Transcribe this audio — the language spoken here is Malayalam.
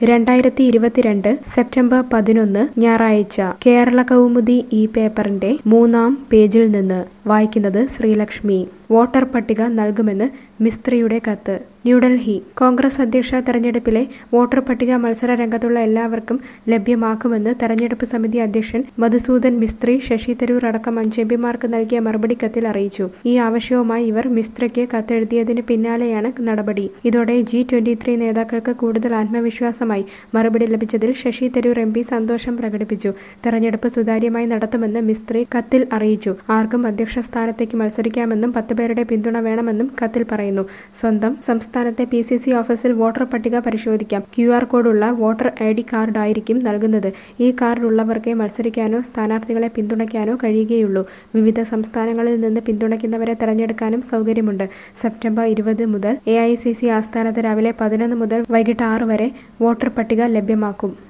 രണ്ടായിരത്തി ഇരുപത്തിരണ്ട് സെപ്റ്റംബർ പതിനൊന്ന് ഞായറാഴ്ച കേരള കൗമുദി ഈ പേപ്പറിന്റെ മൂന്നാം പേജിൽ നിന്ന് വായിക്കുന്നത് ശ്രീലക്ഷ്മി വോട്ടർ പട്ടിക നൽകുമെന്ന് മിസ്ത്രിയുടെ കത്ത് ന്യൂഡൽഹി കോൺഗ്രസ് അധ്യക്ഷ തെരഞ്ഞെടുപ്പിലെ വോട്ടർ പട്ടിക മത്സര രംഗത്തുള്ള എല്ലാവർക്കും ലഭ്യമാക്കുമെന്ന് തെരഞ്ഞെടുപ്പ് സമിതി അധ്യക്ഷൻ മധുസൂദൻ മിസ്ത്രി ശശി തരൂർ അടക്കം അഞ്ച് എംപിമാർക്ക് നൽകിയ മറുപടി കത്തിൽ അറിയിച്ചു ഈ ആവശ്യവുമായി ഇവർ മിസ്ത്രിക്ക് കത്തെഴുതിയതിന് പിന്നാലെയാണ് നടപടി ഇതോടെ ജി ട്വന്റി ത്രീ നേതാക്കൾക്ക് കൂടുതൽ ആത്മവിശ്വാസമായി മറുപടി ലഭിച്ചതിൽ ശശി തരൂർ എം പി സന്തോഷം പ്രകടിപ്പിച്ചു തെരഞ്ഞെടുപ്പ് സുതാര്യമായി നടത്തുമെന്ന് മിസ്ത്രി കത്തിൽ അറിയിച്ചു ആർക്കും അധ്യക്ഷ സ്ഥാനത്തേക്ക് മത്സരിക്കാമെന്നും പത്ത് പേരുടെ പിന്തുണ വേണമെന്നും കത്തിൽ പറയുന്നു സ്വന്തം സംസ്ഥാനത്തെ പി സി സി ഓഫീസിൽ വോട്ടർ പട്ടിക പരിശോധിക്കാം ക്യു ആർ കോഡുള്ള വോട്ടർ ഐ ഡി കാർഡായിരിക്കും നൽകുന്നത് ഈ കാർഡ് ഉള്ളവർക്ക് മത്സരിക്കാനോ സ്ഥാനാർത്ഥികളെ പിന്തുണയ്ക്കാനോ കഴിയുകയുള്ളൂ വിവിധ സംസ്ഥാനങ്ങളിൽ നിന്ന് പിന്തുണയ്ക്കുന്നവരെ തെരഞ്ഞെടുക്കാനും സൗകര്യമുണ്ട് സെപ്റ്റംബർ ഇരുപത് മുതൽ എ ഐ സി സി ആസ്ഥാനത്ത് രാവിലെ പതിനൊന്ന് മുതൽ വൈകിട്ട് ആറ് വരെ വോട്ടർ പട്ടിക ലഭ്യമാക്കും